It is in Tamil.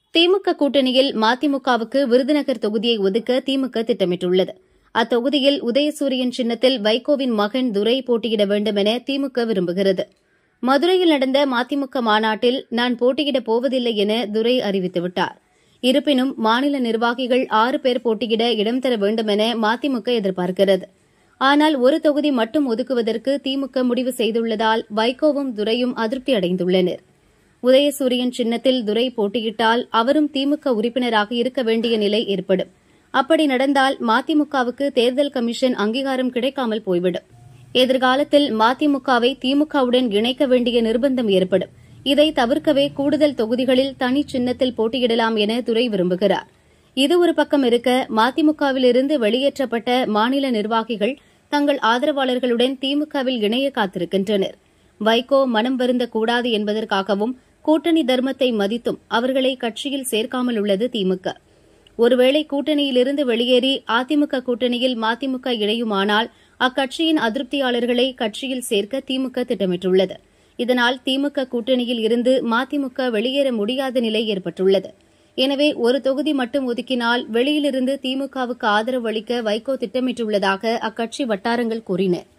திமுக கூட்டணியில் மதிமுகவுக்கு விருதுநகர் தொகுதியை ஒதுக்க திமுக திட்டமிட்டுள்ளது அத்தொகுதியில் உதயசூரியன் சின்னத்தில் வைகோவின் மகன் துரை போட்டியிட வேண்டும் என திமுக விரும்புகிறது மதுரையில் நடந்த மதிமுக மாநாட்டில் நான் போட்டியிடப் போவதில்லை என துரை அறிவித்துவிட்டார் இருப்பினும் மாநில நிர்வாகிகள் ஆறு பேர் போட்டியிட இடம் தர வேண்டும் என மதிமுக எதிர்பார்க்கிறது ஆனால் ஒரு தொகுதி மட்டும் ஒதுக்குவதற்கு திமுக முடிவு செய்துள்ளதால் வைகோவும் துரையும் அதிருப்தி அடைந்துள்ளனர் உதயசூரியன் சின்னத்தில் துரை போட்டியிட்டால் அவரும் திமுக உறுப்பினராக இருக்க வேண்டிய நிலை ஏற்படும் அப்படி நடந்தால் மதிமுகவுக்கு தேர்தல் கமிஷன் அங்கீகாரம் கிடைக்காமல் போய்விடும் எதிர்காலத்தில் மதிமுகவை திமுகவுடன் இணைக்க வேண்டிய நிர்பந்தம் ஏற்படும் இதை தவிர்க்கவே கூடுதல் தொகுதிகளில் தனி சின்னத்தில் போட்டியிடலாம் என துரை விரும்புகிறார் இது ஒரு பக்கம் இருக்க மதிமுகவிலிருந்து வெளியேற்றப்பட்ட மாநில நிர்வாகிகள் தங்கள் ஆதரவாளர்களுடன் திமுகவில் இணைய காத்திருக்கின்றனர் வைகோ மனம் வருந்தக்கூடாது என்பதற்காகவும் கூட்டணி தர்மத்தை மதித்தும் அவர்களை கட்சியில் சேர்க்காமல் உள்ளது திமுக ஒருவேளை கூட்டணியிலிருந்து வெளியேறி அதிமுக கூட்டணியில் மதிமுக இணையுமானால் அக்கட்சியின் அதிருப்தியாளர்களை கட்சியில் சேர்க்க திமுக திட்டமிட்டுள்ளது இதனால் திமுக கூட்டணியில் இருந்து மதிமுக வெளியேற முடியாத நிலை ஏற்பட்டுள்ளது எனவே ஒரு தொகுதி மட்டும் ஒதுக்கினால் வெளியிலிருந்து திமுகவுக்கு ஆதரவு அளிக்க வைகோ திட்டமிட்டுள்ளதாக அக்கட்சி வட்டாரங்கள் கூறின